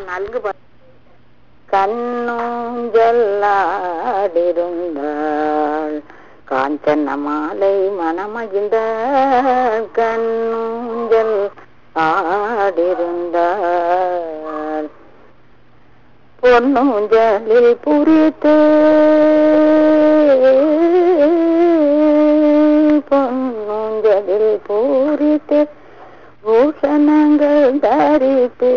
நன்கு பா- கண்ணூஞ்சல்லாடிருந்தாள் காஞ்சன மாலை மனமகிழ்ந்த கண்ணூஞ்சல் ஆடிருந்தாள் பொன்னூஞ்சலில் புரித்து பொன்னூஞ்சலில் பூரித்து பூஷணங்கள் தரித்து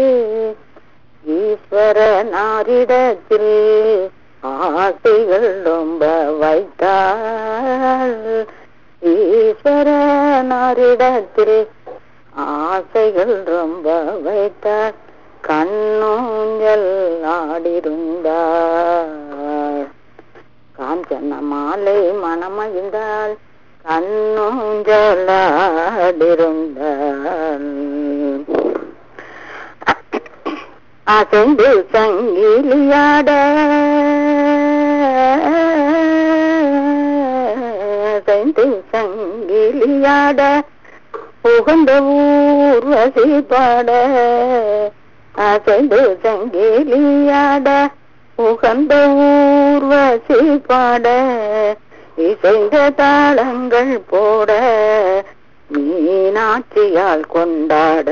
ஈஸ்வரனாரிடத்தில் ஆசைகள் ரொம்ப வைத்தாள் ஈஸ்வரனாரிடத்தில் ஆசைகள் ரொம்ப வைத்தாள் கண்ணூஞ்சல் ஆடிருந்தாள் காஞ்சன மாலை மனமகிழ்ந்தாள் கண்ணூஞ்சலாடிருந்தாள் அசைந்து சங்கிலியாட அசைந்து சங்கிலியாட புகழ்ந்த ஊர்வசி பாட அசைந்து சங்கிலியாட உகந்த ஊர்வசி பாட இசைந்த தாளங்கள் போட மீனாட்சியால் கொண்டாட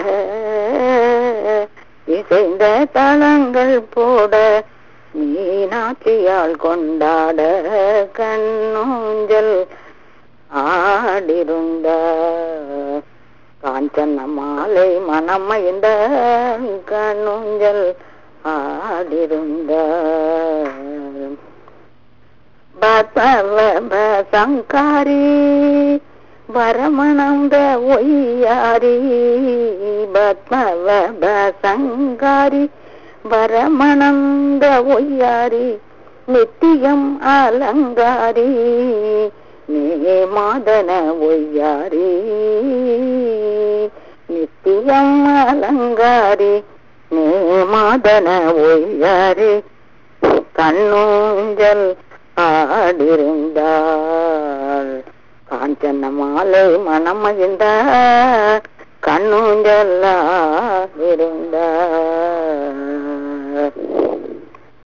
இசைந்த தளங்கள் போட மீனாட்சியால் கொண்டாட கண்ணூஞ்சல் ஆடிருந்த காஞ்சன மாலை மனமயந்த கண்ணூஞ்சல் ஆடிருந்த பத்மவ சங்காரி வரமணந்த ஒய்யாரி பத்மவ சங்காரி வரமணந்த ஒய்யாரி நித்தியம் அலங்காரி நே மாதன ஒய்யாரி நித்தியம் அலங்காரி நே மாதன ஒய்யாரி கண்ணூஞ்சல் ஆடிருந்தாள் காஞ்சன மாலை மனமகிழ்ந்த கண்ணூஞ்சல் ஆடிருந்தாள்